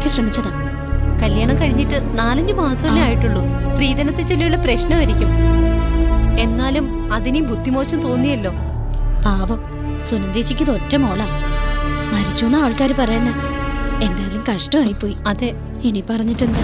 ഒറ്റയ്ക്ക് ശ്രമിച്ചതാ കല്യാണം കഴിഞ്ഞിട്ട് നാലഞ്ച് മാസമല്ലേ ആയിട്ടുള്ളൂ സ്ത്രീധനത്തെ ചൊല്ലിയുള്ള പ്രശ്നമായിരിക്കും എന്നാലും അതിനീ ബുദ്ധിമോശം തോന്നിയല്ലോ പാവം സുനന്ദേച്ചിക്ക് ഇത് ഒറ്റ മോളാ മരിച്ചു എന്ന ആൾക്കാർ പറയുന്ന എന്തായാലും കഷ്ടമായിപ്പോയി അതെ ഇനി പറഞ്ഞിട്ടെന്താ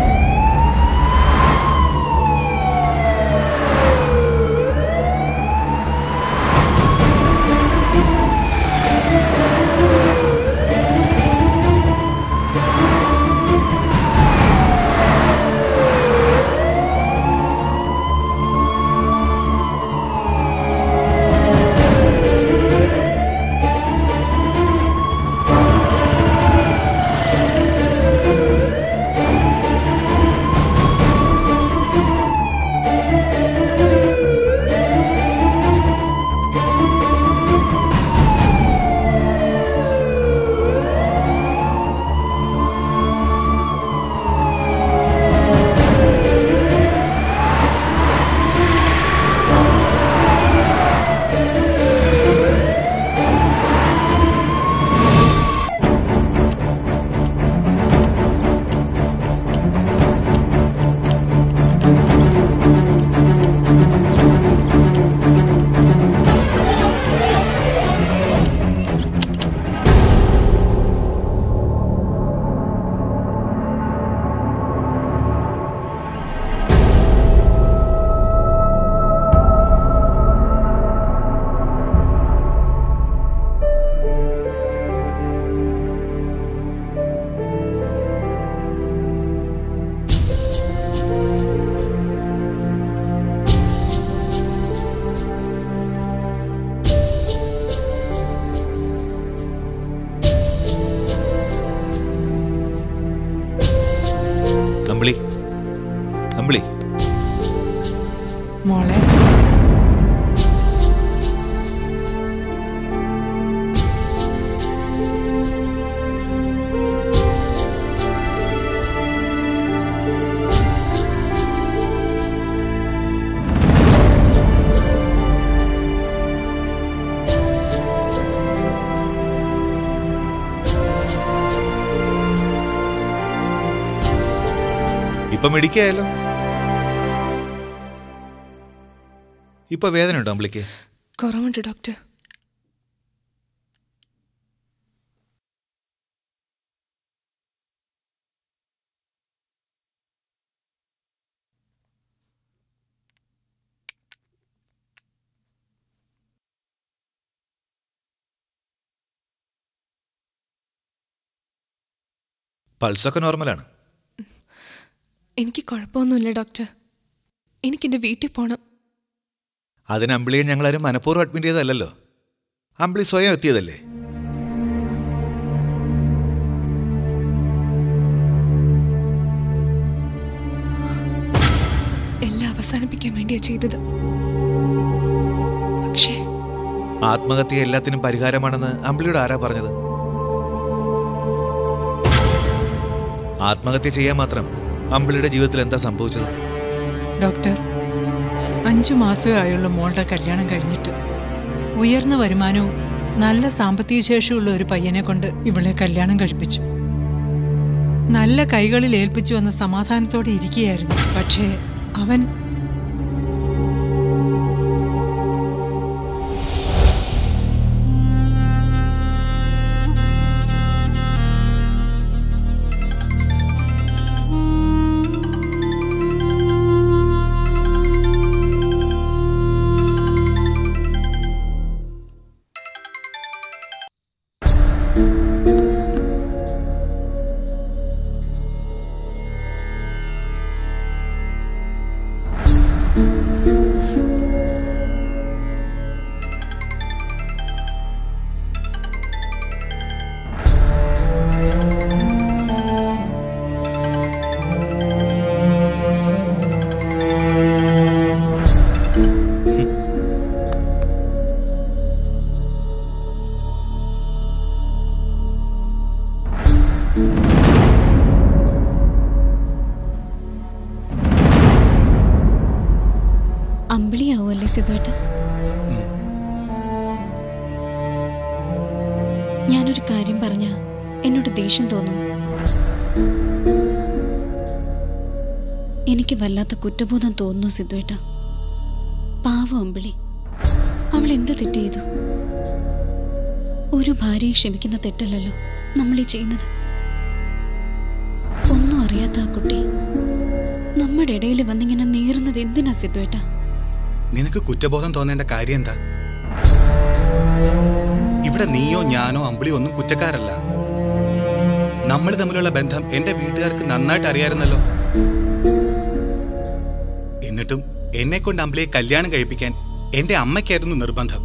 അമ്പിളി അമ്പിളി മോളെ ഇപ്പൊ മെഡിക്കായല്ലോ ഇപ്പൊ വേദന ഉണ്ടോ അമ്പിളിക്ക് കുറവുണ്ട് ഡോക്ടർ പൾസൊക്കെ നോർമലാണ് എനിക്ക് കുഴപ്പമൊന്നുമില്ല ഡോക്ടർ എനിക്കെൻ്റെ വീട്ടിൽ പോകണം അതിന് അമ്പിളിയെ ഞങ്ങളാരും മനഃപൂർവ്വം അഡ്മിറ്റ് ചെയ്തതല്ലല്ലോ അമ്പിളി സ്വയം എത്തിയതല്ലേ എല്ലാം അവസാനിപ്പിക്കാൻ വേണ്ടിയാ ചെയ്തത് പക്ഷേ ആത്മഹത്യ എല്ലാത്തിനും പരിഹാരമാണെന്ന് അമ്പിളിയോട് ആരാ പറഞ്ഞത് ആത്മഹത്യ ചെയ്യാൻ മാത്രം അമ്പിളിയുടെ ജീവിതത്തിൽ എന്താ സംഭവിച്ചത് ഡോക്ടർ അഞ്ചു മാസമേ ആയുള്ളൂ മോളുടെ കല്യാണം കഴിഞ്ഞിട്ട് ഉയർന്ന വരുമാനവും നല്ല സാമ്പത്തിക ശേഷിയുള്ള ഒരു പയ്യനെ കൊണ്ട് ഇവളെ കല്യാണം കഴിപ്പിച്ചു നല്ല കൈകളിൽ ഏൽപ്പിച്ചു എന്ന സമാധാനത്തോടെ ഇരിക്കുകയായിരുന്നു പക്ഷേ അവൻ അമ്പിളിയാവുമല്ലേ സിദ്ധുവേട്ട ഞാനൊരു കാര്യം പറഞ്ഞ എന്നോട് ദേഷ്യം തോന്നും എനിക്ക് വല്ലാത്ത കുറ്റബോധം തോന്നുന്നു സിദ്ധുവേട്ട പാവം അമ്പിളി അവൾ എന്ത് തെറ്റ് ചെയ്തു ഒരു ഭാര്യയെ ക്ഷമിക്കുന്ന തെറ്റല്ലല്ലോ നമ്മൾ ഈ ചെയ്യുന്നത് ഒന്നും അറിയാത്ത ആ കുട്ടി നമ്മുടെ ഇടയിൽ വന്നിങ്ങനെ നീറുന്നത് എന്തിനാ സിദ്ധുവേട്ട നിനക്ക് കുറ്റബോധം തോന്നേണ്ട കാര്യം എന്താ ഇവിടെ നീയോ ഞാനോ അമ്പിളി ഒന്നും കുറ്റക്കാരല്ല നമ്മൾ തമ്മിലുള്ള ബന്ധം എന്റെ വീട്ടുകാർക്ക് നന്നായിട്ട് അറിയാമായിരുന്നല്ലോ എന്നിട്ടും എന്നെ കൊണ്ട് അമ്പിളിയെ കല്യാണം കഴിപ്പിക്കാൻ എന്റെ അമ്മയ്ക്കായിരുന്നു നിർബന്ധം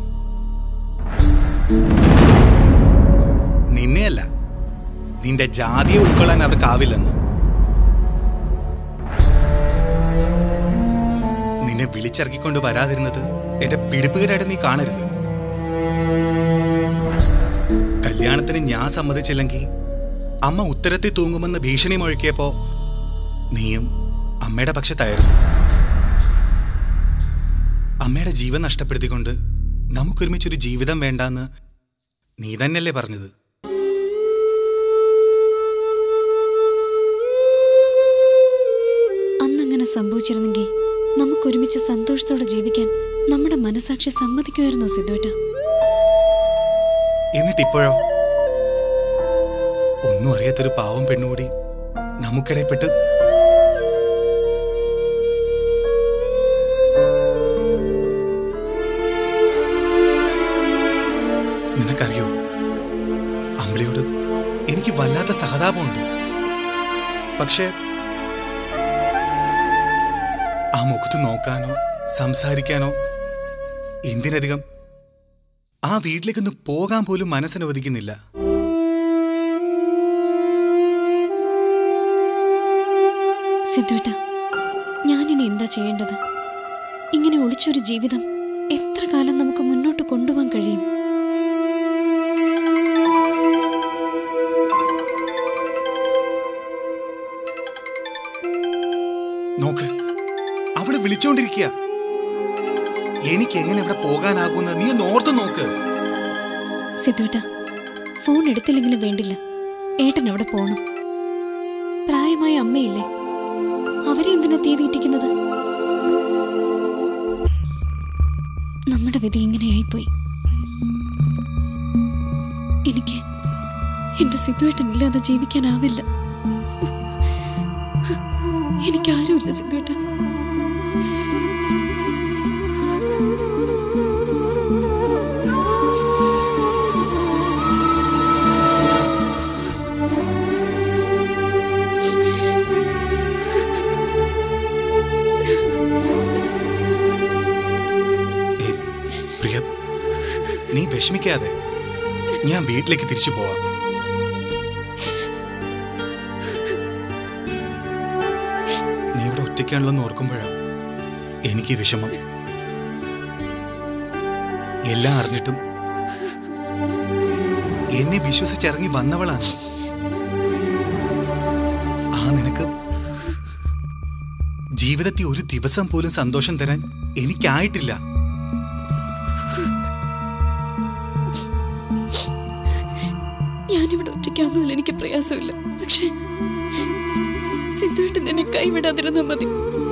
നിന്നെയല്ല നിന്റെ ജാതിയെ ഉൾക്കൊള്ളാൻ അവർക്കാവില്ലെന്ന് നിന്നെ വിളിച്ചിറക്കിക്കൊണ്ട് വരാതിരുന്നത് എന്റെ പിടിപ്പുകേടായിട്ട് നീ കാണരുത് കല്യാണത്തിന് ഞാൻ സമ്മതിച്ചില്ലെങ്കിൽ അമ്മ ഉത്തരത്തിൽ തൂങ്ങുമെന്ന് ഭീഷണി മുഴക്കിയപ്പോ നീയും അമ്മയുടെ പക്ഷത്തായിരുന്നു അമ്മയുടെ ജീവൻ നഷ്ടപ്പെടുത്തിക്കൊണ്ട് നമുക്കൊരുമിച്ചൊരു ജീവിതം വേണ്ടാന്ന് നീ തന്നെയല്ലേ പറഞ്ഞത് അന്നങ്ങനെ സംഭവിച്ചിരുന്നെങ്കിൽ നമുക്കൊരുമിച്ച് സന്തോഷത്തോടെ ജീവിക്കാൻ നമ്മുടെ മനസാക്ഷി സമ്മതിക്കുമായിരുന്നോ സിദ്ധുവേട്ട എന്നിട്ടിപ്പോഴോ ഒന്നും അറിയാത്തൊരു പാവം പെണ്ണുകൂടി നമുക്കിടയിൽപ്പെട്ട് നിനക്കറിയോ അമ്പിളിയോട് എനിക്ക് വല്ലാത്ത സഹതാപമുണ്ട് പക്ഷേ ആ മുഖത്ത് നോക്കാനോ സംസാരിക്കാനോ എന്തിനധികം ആ വീട്ടിലേക്കൊന്ന് പോകാൻ പോലും മനസ്സനുവദിക്കുന്നില്ല സിദ്ധുവേട്ട ഞാനിനി എന്താ ചെയ്യേണ്ടത് ഇങ്ങനെ ഒളിച്ചൊരു ജീവിതം എത്ര കാലം നമുക്ക് മുന്നോട്ട് കൊണ്ടുപോകാൻ കഴിയും നോക്ക് അവള് വിളിച്ചോണ്ടിരിക്കുക എനിക്ക് എങ്ങനെ അവിടെ പോകാനാകുമെന്ന് നീ ഒന്ന് ഓർത്ത് നോക്ക് സിദ്ധുവേട്ട ഫോൺ എടുത്തില്ലെങ്കിലും വേണ്ടില്ല ഏട്ടൻ അവിടെ പോണം പ്രായമായ അമ്മയില്ലേ അവരെ എന്തിനാ തീ തീറ്റിക്കുന്നത് നമ്മുടെ വിധി ഇങ്ങനെയായിപ്പോയി എനിക്ക് എന്റെ സിദ്ധുവേട്ടൻ ഇല്ലാതെ ജീവിക്കാനാവില്ല എനിക്കാരുമില്ല സിദ്ധുവേട്ടൻ ഏ, പ്രിയ നീ വിഷമിക്കാതെ ഞാൻ വീട്ടിലേക്ക് തിരിച്ചു പോവാം നീ ഇവിടെ ഒറ്റയ്ക്കാണല്ലോ എന്ന് ഓർക്കുമ്പോഴാ എനിക്ക് വിഷമം എല്ലാം അറിഞ്ഞിട്ടും എന്നെ വിശ്വസിച്ചിറങ്ങി വന്നവളാണ് ആ നിനക്ക് ജീവിതത്തിൽ ഒരു ദിവസം പോലും സന്തോഷം തരാൻ എനിക്കായിട്ടില്ല ഞാനിവിടെ ഒറ്റയ്ക്കാവുന്നതിൽ എനിക്ക് പ്രയാസമില്ല പക്ഷേ സിദ്ധുവേട്ടൻ എന്നെ കൈവിടാതിരുന്നാൽ മതി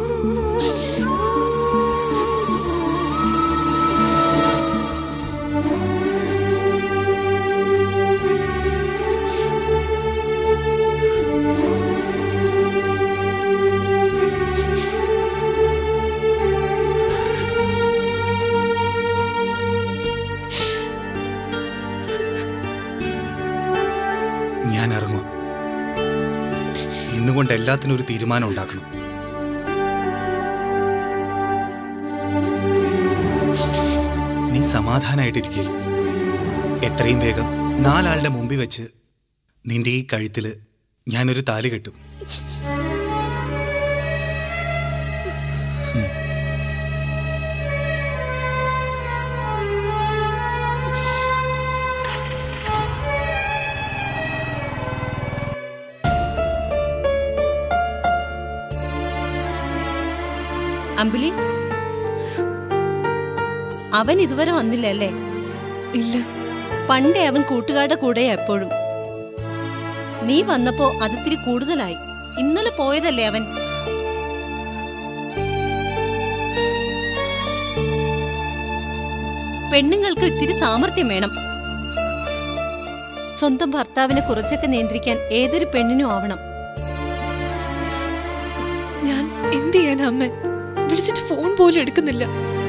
ഞാൻ ഇറങ്ങും ഇന്നുകൊണ്ട് എല്ലാത്തിനും ഒരു തീരുമാനം ഉണ്ടാക്കണം നീ സമാധാനായിട്ടിരിക്കെ എത്രയും വേഗം നാലാളുടെ മുമ്പിൽ വെച്ച് നിന്റെ ഈ കഴുത്തില് ഞാനൊരു താലി കെട്ടും ഉം. അമ്പിളി അവൻ ഇതുവരെ വന്നില്ല അല്ലേ ഇല്ല പണ്ടേ അവൻ കൂട്ടുകാരുടെ കൂടെ എപ്പോഴും നീ വന്നപ്പോ അതിത്തിരി കൂടുതലായി ഇന്നലെ പോയതല്ലേ അവൻ പെണ്ണുങ്ങൾക്ക് ഇത്തിരി സാമർഥ്യം വേണം സ്വന്തം ഭർത്താവിനെ കുറച്ചൊക്കെ നിയന്ത്രിക്കാൻ ഏതൊരു പെണ്ണിനും ആവണം ഞാൻ എന്ത് ചെയ്യാനാ അമ്മ വിളിച്ചിട്ട് ഫോൺ പോലും എടുക്കുന്നില്ല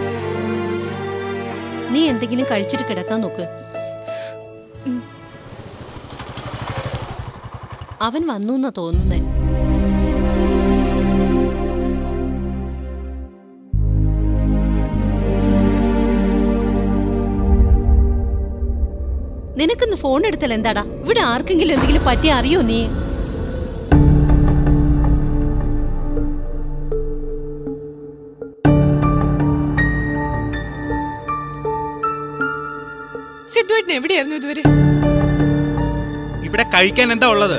നീ എന്തെങ്കിലും കഴിച്ചിട്ട് കിടക്കാൻ നോക്ക് അവൻ വന്നു എന്നാ തോന്നുന്നേ നിനക്കൊന്ന് ഫോൺ എടുത്തല്ല എന്താടാ ഇവിടെ ആർക്കെങ്കിലും എന്തെങ്കിലും പറ്റി അറിയോ നീ സിദ്ധുവേട്ടൻ എവിടെയായിരുന്നു ഇതുവരെ ഇവിടെ കഴിക്കാൻ എന്താ ഉള്ളത്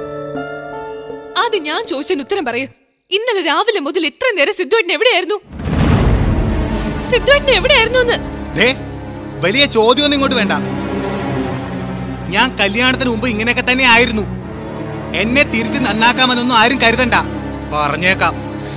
ആദ്യം ഞാൻ ചോദിച്ചതിന് ഉത്തരം പറയൂ ഇന്നലെ രാവിലെ മുതൽ ഇത്ര നേരം സിദ്ധുവേട്ടൻ എവിടെയായിരുന്നു സിദ്ധുവേട്ടൻ എവിടെയായിരുന്നു എന്ന് ദേ വലിയ ചോദ്യമൊന്നും ഇങ്ങോട്ട് വേണ്ട ഞാൻ കല്യാണത്തിന് മുമ്പ് ഇങ്ങനെയൊക്കെ തന്നെ ആയിരുന്നു എന്നെ തിരുത്തി നന്നാക്കാമെന്നൊന്നും ആരും കരുതണ്ട പറഞ്ഞേക്കാം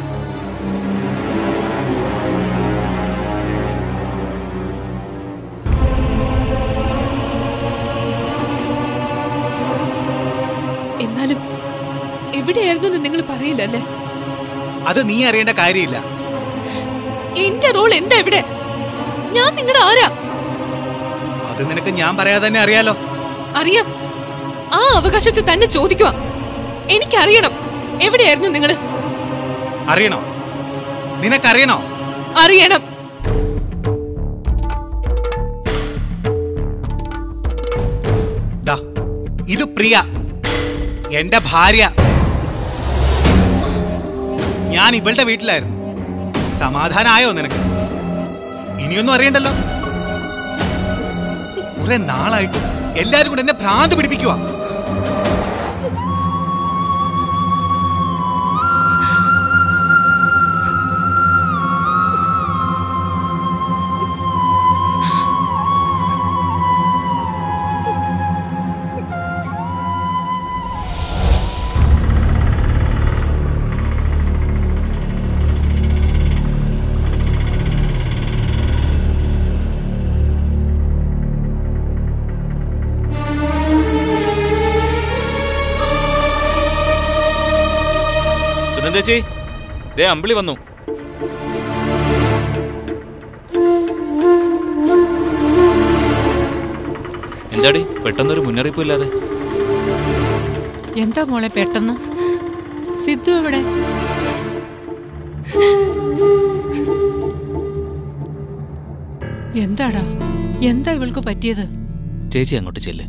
എന്നാലും എവിടെയായിരുന്നു എന്ന് നിങ്ങൾ പറയില്ലല്ലേ അത് നീ അറിയേണ്ട കാര്യമില്ല എന്റെ റോൾ എന്താ ഇവിടെ ഞാൻ നിങ്ങളുടെ ആരാ അത് നിനക്ക് ഞാൻ പറയാതെ തന്നെ അറിയാലോ അറിയാം ആ അവകാശത്തെ തന്നെ ചോദിക്കുക എനിക്കറിയണം എവിടെയായിരുന്നു നിങ്ങൾ അറിയണോ നിനക്കറിയണോ അറിയണം ദാ ഇത് പ്രിയ എന്റെ ഭാര്യ ഞാൻ ഇവളുടെ വീട്ടിലായിരുന്നു സമാധാനായോ നിനക്ക് ഇനിയൊന്നും അറിയണ്ടല്ലോ കുറെ നാളായിട്ട് എല്ലാരും കൂടെ എന്നെ ഭ്രാന്ത് പിടിപ്പിക്കുക സുനന്ദേച്ചി ദേ അമ്പിളി വന്നു എന്താടി പെട്ടെന്നൊരു മുന്നറിയിപ്പ് ഇല്ലാതെ എന്താ മോളെ പെട്ടെന്ന് സിദ്ധു എവിടെ എന്താടാ എന്താ ഇവൾക്ക് പറ്റിയത് ചേച്ചി അങ്ങോട്ട് ചെല്ല്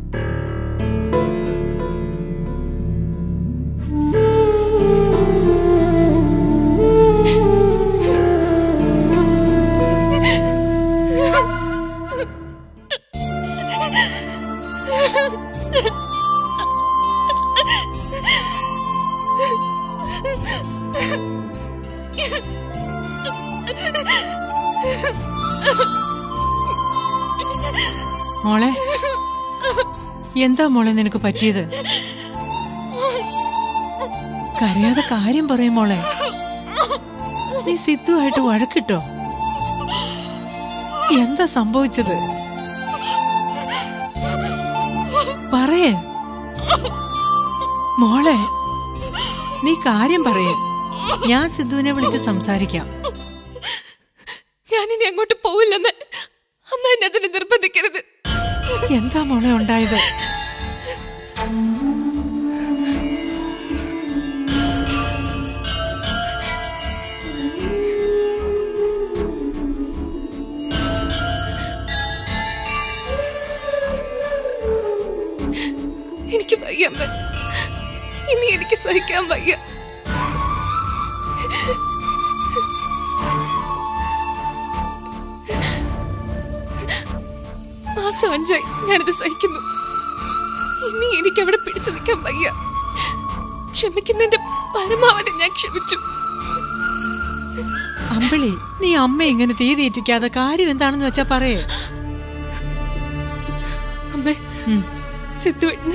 മോളെ എന്താ മോളെ നിനക്ക് പറ്റിയത് കരയാതെ കാര്യം പറയും മോളെ നീ സിദ്ധുവായിട്ട് വഴക്കിട്ടോ എന്താ സംഭവിച്ചത് പറയേ മോളെ നീ കാര്യം പറയേ ഞാൻ സിദ്ധുവിനെ വിളിച്ച് സംസാരിക്കാം ഞാനിനി അങ്ങോട്ട് പോവില്ലെന്ന് അമ്മ എന്നെ അതിന് നിർബന്ധിക്കരുത് എന്താ മോളെ ഉണ്ടായത് എനിക്ക് വയ്യ അമ്മ ഇനി എനിക്ക് സഹിക്കാൻ വയ്യ മാസം അഞ്ചായി ഞാനിത് സഹിക്കുന്നു ഇനി എനിക്ക് അവിടെ പിടിച്ചു നിൽക്കാൻ വയ്യ ക്ഷമിക്കുന്നതിന്റെ പരമാവധി ഞാൻ ക്ഷമിച്ചു അമ്പിളി നീ അമ്മ ഇങ്ങനെ തീ തീറ്റിക്കാതെ കാര്യം എന്താണെന്ന് വെച്ചാ പറയേ അമ്മേ സിദ്ധുവേട്ടന്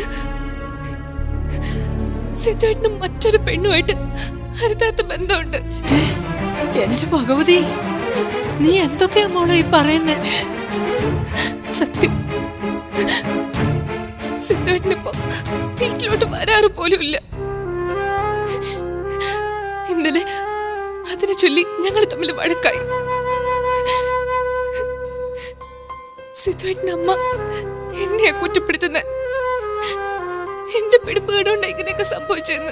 സിദ്ധുവേട്ടന് മറ്റൊരു പെണ്ണുമായിട്ട് ഹരിതാത്ത ബന്ധമുണ്ട് എന്റെ ഭഗവതി നീ എന്തൊക്കെയാ മോളെ ഈ പറയുന്നേ സത്യം സിദ്ധുവേട്ടനിപ്പോ വീട്ടിലോട്ട് വരാറ് പോലും ഇല്ല ഇന്നലെ അതിനെ ചൊല്ലി ഞങ്ങൾ തമ്മിൽ വഴക്കായി സിദ്ധുവേട്ടൻ അമ്മ എന്നെയാ കുറ്റപ്പെടുത്തുന്ന എന്റെ പിടിപ്പ് കേടുകൊണ്ട് ഇങ്ങനെയൊക്കെ സംഭവിച്ചെന്ന്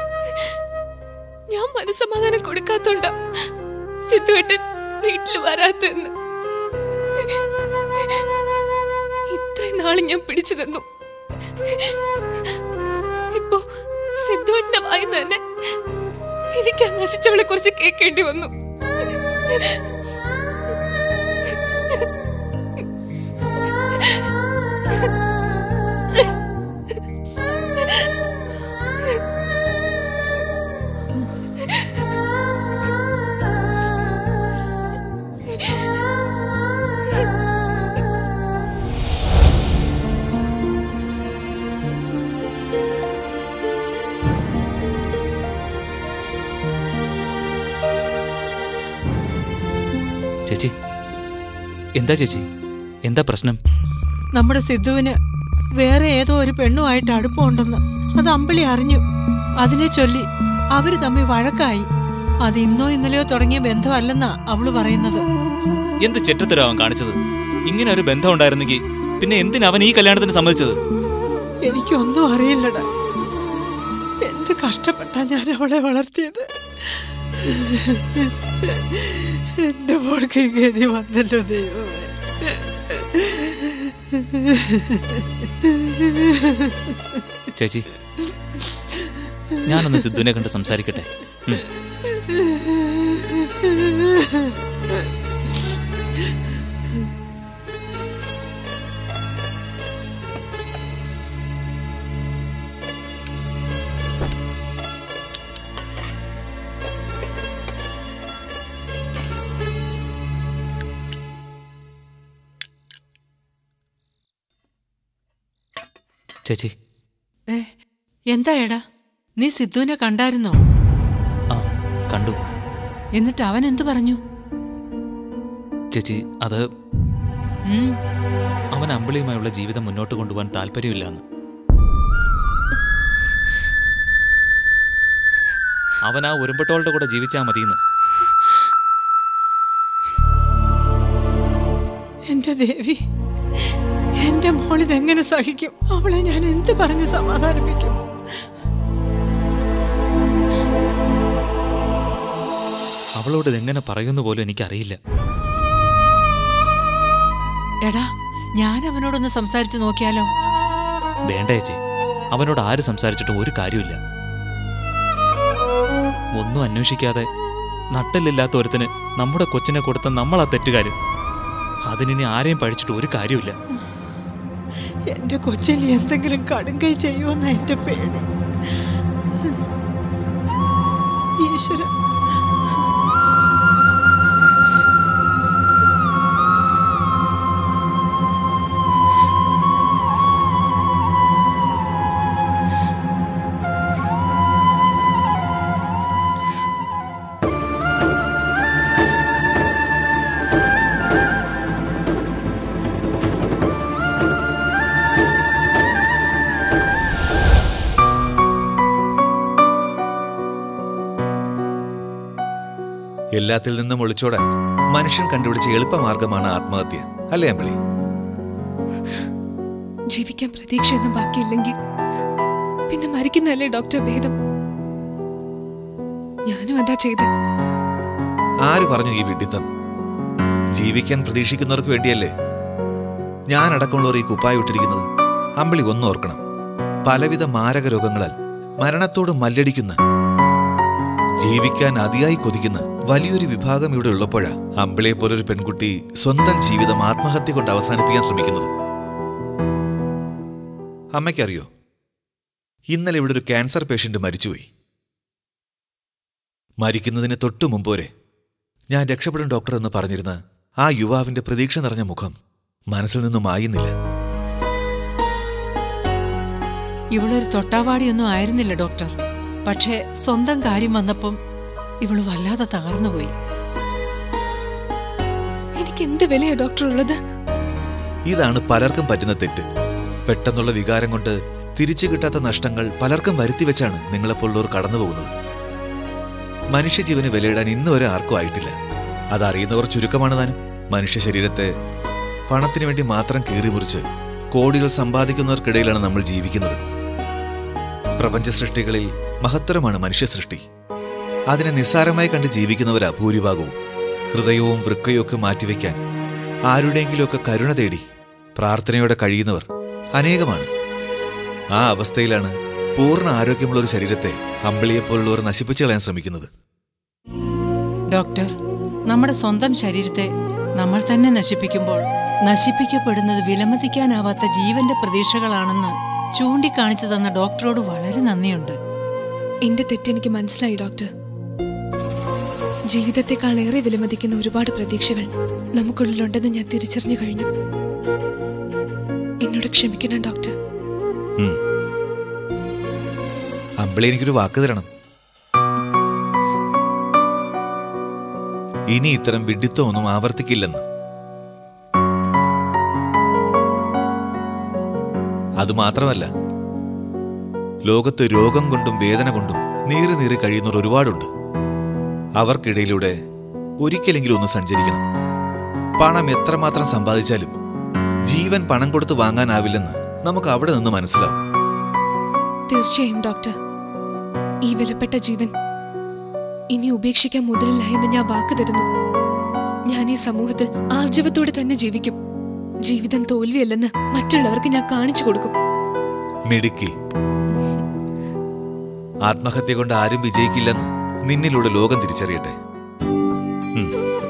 ഞാൻ മനസമാധാനം കൊടുക്കാത്തോണ്ടാ സിദ്ധുവേട്ടൻ വീട്ടിൽ വരാത്തെന്ന് ഇത്രയും നാള് ഞാൻ പിടിച്ചു നിന്നു ഇപ്പോ സിദ്ധുവേട്ടന്റെ വായിന്ന് തന്നെ എനിക്ക് ആ നശിച്ചവളെ കുറിച്ച് കേൾക്കേണ്ടി വന്നു ചേച്ചി എന്താ ചേച്ചി എന്താ പ്രശ്നം നമ്മുടെ സിദ്ധുവിന് വേറെ ഏതോ ഒരു പെണ്ണുമായിട്ട് അടുപ്പമുണ്ടെന്ന് അത് അമ്പിളി അറിഞ്ഞു അതിനെ ചൊല്ലി അവര് തമ്മിൽ വഴക്കായി അത് ഇന്നോ ഇന്നലെയോ തുടങ്ങിയ ബന്ധമല്ലെന്നാ അവള് പറയുന്നത് എന്ത് ചെറ്റത്തരം അവൻ കാണിച്ചത് ഇങ്ങനെ ഒരു ബന്ധം ഉണ്ടായിരുന്നെങ്കിൽ പിന്നെ എന്തിനാ അവൻ ഈ കല്യാണത്തിന് സമ്മതിച്ചത് എനിക്കൊന്നും അറിയില്ലടാ എന്ത് കഷ്ടപ്പെട്ടാ ഞാൻ അവളെ വളർത്തിയത് എന്റെ മോൾക്ക് ഈ ഗതി വന്നല്ലോ ദൈവമേ ചേച്ചി ഞാനൊന്ന് സിദ്ധുവിനെ കണ്ട് സംസാരിക്കട്ടെ ഉം. ചേച്ചി ഏ എന്താ എടാ നീ സിദ്ധുവിനെ കണ്ടായിരുന്നോ ആ കണ്ടു എന്നിട്ട് അവൻ എന്തു പറഞ്ഞു ചേച്ചി അത് ഉം, അവൻ അമ്പിളിയുമായുള്ള ജീവിതം മുന്നോട്ട് കൊണ്ടുപോകാൻ താല്പര്യമില്ലെന്ന് അവൻ ആ ഉരുമ്പട്ടോളുടെ കൂടെ ജീവിച്ചാൽ മതിയെന്ന് എന്റെ ദേവി എന്റെ മോളിതെങ്ങനെ സഹിക്കും അവളെ ഞാൻ എന്ത് പറഞ്ഞ് സമാധാനിപ്പിക്കും അവളോട് ഇതെങ്ങനെ പറയുന്നു പോലും എനിക്കറിയില്ല എടാ ഞാൻ അവനോടൊന്ന് സംസാരിച്ചു നോക്കിയാലോ വേണ്ട ചേച്ചി അവനോട് ആര് സംസാരിച്ചിട്ടും ഒരു കാര്യമില്ല ഒന്നും അന്വേഷിക്കാതെ നട്ടലില്ലാത്ത ഒരുത്തിന് നമ്മുടെ കൊച്ചിനെ കൊടുത്ത നമ്മളാ തെറ്റുകാര് അതിനി ആരെയും പഴിച്ചിട്ട് ഒരു കാര്യമില്ല എന്റെ കൊച്ചിൽ എന്തെങ്കിലും കടുങ്കൈ ചെയ്യുമെന്ന എന്റെ പേടി ഈശ്വര എല്ലാത്തിൽ നിന്നും ഒളിച്ചോടാൻ മനുഷ്യൻ കണ്ടുപിടിച്ച എളുപ്പമാർഗമാണ് ആത്മഹത്യ അല്ലേ അമ്പിളി ജീവിക്കാൻ പ്രതീക്ഷയൊന്നും ബാക്കിയില്ലെങ്കിൽ പിന്നെ മരിക്കുന്നതല്ലേ ഡോക്ടർ ഭേദം ഞാനും അതാ ചെയ്ത് ആര് പറഞ്ഞു ഈ വിഡിത്തം ജീവിക്കാൻ പ്രതീക്ഷിക്കുന്നവർക്ക് വേണ്ടിയല്ലേ ഞാൻ അടക്കമുള്ളവർ ഈ കുപ്പായി ഇട്ടിരിക്കുന്നത് അമ്പിളി ഒന്നോർക്കണം പലവിധ മാരക രോഗങ്ങളാൽ മരണത്തോട് മല്ലടിക്കുന്ന ജീവിക്കാൻ അതിയായി കൊതിക്കുന്ന വലിയൊരു വിഭാഗം ഇവിടെ ഉള്ളപ്പോഴാ അമ്പിളിയെ പോലൊരു പെൺകുട്ടി സ്വന്തം ജീവിതം ആത്മഹത്യ കൊണ്ട് അവസാനിപ്പിക്കാൻ ശ്രമിക്കുന്നത് അമ്മയ്ക്കറിയോ ഇന്നലെ ഇവിടെ ഒരു ക്യാൻസർ പേഷ്യന്റ് മരിച്ചുപോയി മരിക്കുന്നതിന് തൊട്ടു മുമ്പോരെ ഞാൻ രക്ഷപ്പെടും ഡോക്ടർ എന്ന് പറഞ്ഞിരുന്ന ആ യുവാവിന്റെ പ്രതീക്ഷ നിറഞ്ഞ മുഖം മനസ്സിൽ നിന്നും മായുന്നില്ല ഇവളൊരു തൊട്ടാവാടിയൊന്നും ആയിരുന്നില്ല ഡോക്ടർ പക്ഷേ സ്വന്തം കാര്യം വന്നപ്പം ഇവള് വല്ലാതെ തകർന്നുപോയി എനിക്ക് എന്ത് വിലയാ ഡോക്ടർ ഉള്ളത് ഇതാണ് പലർക്കും പറ്റുന്ന തെറ്റ് പെട്ടെന്നുള്ള വികാരം കൊണ്ട് തിരിച്ചു കിട്ടാത്ത നഷ്ടങ്ങൾ പലർക്കും വരുത്തി വെച്ചാണ് നിങ്ങളെപ്പോലുള്ളവർ കടന്നു പോകുന്നത് മനുഷ്യജീവന് വിലയിടാൻ ഇന്ന് വരെ ആർക്കും ആയിട്ടില്ല അതറിയുന്നവർ ചുരുക്കമാണ് താനും മനുഷ്യ ശരീരത്തെ പണത്തിനു വേണ്ടി മാത്രം കീറിമുറിച്ച് കോടികൾ സമ്പാദിക്കുന്നവർക്കിടയിലാണ് നമ്മൾ ജീവിക്കുന്നത് പ്രപഞ്ച സൃഷ്ടികളിൽ മഹത്തരമാണ് മനുഷ്യ സൃഷ്ടി അതിനെ നിസ്സാരമായി കണ്ട് ജീവിക്കുന്നവരാ ഭൂരിഭാഗവും ഹൃദയവും വൃക്കയും ഒക്കെ മാറ്റിവെക്കാൻ ആരുടെയെങ്കിലുമൊക്കെ കരുണ തേടി പ്രാർത്ഥനയോടെ കഴിയുന്നവർ അനേകമാണ് ആ അവസ്ഥയിലാണ് പൂർണ്ണ ആരോഗ്യമുള്ള ഒരു ശരീരത്തെ അമ്പിളിയെപ്പോലുള്ളവർ നശിപ്പിച്ചു കളയാൻ ശ്രമിക്കുന്നത് ഡോക്ടർ നമ്മുടെ സ്വന്തം ശരീരത്തെ നമ്മൾ തന്നെ നശിപ്പിക്കുമ്പോൾ നശിപ്പിക്കപ്പെടുന്നത് വിലമതിക്കാനാവാത്ത ജീവന്റെ പ്രതീക്ഷകളാണെന്ന് ചൂണ്ടിക്കാണിച്ചു തന്ന ഡോക്ടറോട് വളരെ നന്ദിയുണ്ട് എന്റെ തെറ്റെനിക്ക് മനസ്സിലായി ഡോക്ടർ ജീവിതത്തെക്കാൾ ഏറെ വിലമതിക്കുന്ന ഒരുപാട് പ്രതീക്ഷകൾ നമുക്കുള്ളിലുണ്ടെന്ന് ഞാൻ തിരിച്ചറിഞ്ഞു കഴിഞ്ഞു എന്നോട് ക്ഷമിക്കണം ഡോക്ടർ ഉം. അമ്പിളി എനിക്കൊരു വാക്ക് തരണം ഇനി ഇത്തരം വിഡിത്തമൊന്നും ആവർത്തിക്കില്ലെന്ന് അതുമാത്രമല്ല ലോകത്ത് രോഗം കൊണ്ടും വേദന കൊണ്ടും നീറി നീറി കഴിയുന്നവർ ഒരുപാടുണ്ട് അവർക്കിടയിലൂടെ ഒരിക്കലെങ്കിലും ഒന്ന് സഞ്ചരിക്കണം പണം എത്രമാത്രം സമ്പാദിച്ചാലും ജീവൻ പണം കൊടുത്ത് വാങ്ങാനാവില്ലെന്ന് നമുക്ക് അവിടെ നിന്ന് മനസ്സിലാവും തീർച്ചയായും ഡോക്ടർ ഈ വിലപ്പെട്ട ജീവൻ ഇനി ഉപേക്ഷിക്കാൻ മുതലില്ല എന്ന് ഞാൻ വാക്ക് തരുന്നു ഞാൻ ഈ സമൂഹത്തിൽ ആർജവത്തോടെ തന്നെ ജീവിക്കും ജീവിതം തോൽവിയല്ലെന്ന് മറ്റുള്ളവർക്ക് ഞാൻ കാണിച്ചു കൊടുക്കും മിടുക്കി ആത്മഹത്യ കൊണ്ട് ആരും വിജയിക്കില്ലെന്ന് നിന്നിലൂടെ ലോകം തിരിച്ചറിയട്ടെ ഉം.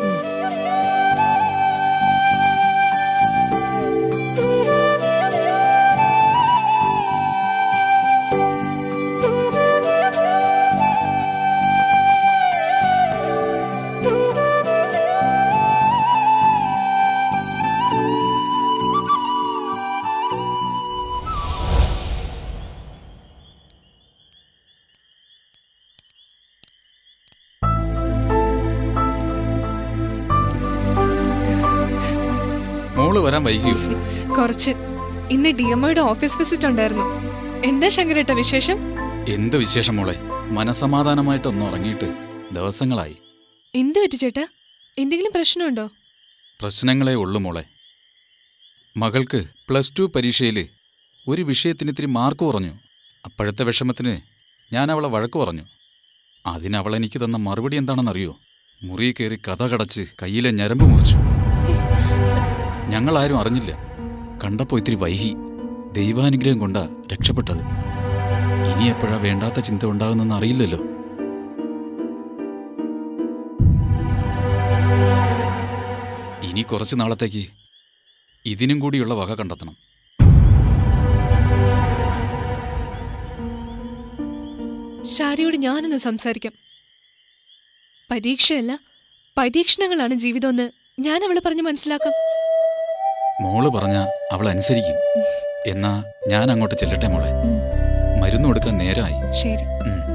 മോള് വരാൻ വൈകിയോ കുറച്ച് ഇന്ന് ഡി എംഒയുടെ ഓഫീസ് വിസിറ്റ് ഉണ്ടായിരുന്നു എന്താ ശങ്കരേട്ട വിശേഷം എന്ത് വിശേഷം മോളെ മനസമാധാനമായിട്ടൊന്നും ഉറങ്ങിയിട്ട് ദിവസങ്ങളായി എന്ത് പറ്റി ചേട്ടാ എന്തെങ്കിലും പ്രശ്നമുണ്ടോ പ്രശ്നങ്ങളേ ഉള്ളൂ മോളെ മകൾക്ക് പ്ലസ് ടു പരീക്ഷയിൽ ഒരു വിഷയത്തിന് ഇത്തിരി മാർക്ക് കുറഞ്ഞു അപ്പോഴത്തെ വിഷമത്തിന് ഞാൻ അവളെ വഴക്ക് പറഞ്ഞു അതിനവൾ എനിക്ക് തന്ന മറുപടി എന്താണെന്നറിയോ മുറി കയറി കഥ കടച്ച് കയ്യിലെ ഞരമ്പ് മുറിച്ചു ഞങ്ങളാരും അറിഞ്ഞില്ല കണ്ടപ്പോൾ ഇത്തിരി വൈകി ദൈവാനുഗ്രഹം കൊണ്ടാ രക്ഷപ്പെട്ടത് ഇനി എപ്പോഴാ വേണ്ടാത്ത ചിന്ത ഉണ്ടാകുന്നെന്ന് അറിയില്ലല്ലോ ഇനി കുറച്ച് നാളത്തേക്ക് ഇതിനും കൂടിയുള്ള വക കണ്ടെത്തണം ശാരിയോട് ഞാനൊന്ന് സംസാരിക്കാം പരീക്ഷയല്ല പരീക്ഷണങ്ങളാണ് ജീവിതമെന്ന് ഞാൻ അവളെ പറഞ്ഞ് മനസ്സിലാക്കാം മോള് പറഞ്ഞ അവൾ അനുസരിക്കും എന്നാ ഞാൻ അങ്ങോട്ട് ചെല്ലട്ടെ മോളെ മരുന്ന് കൊടുക്കാൻ നേരമായി ശരി ഉം.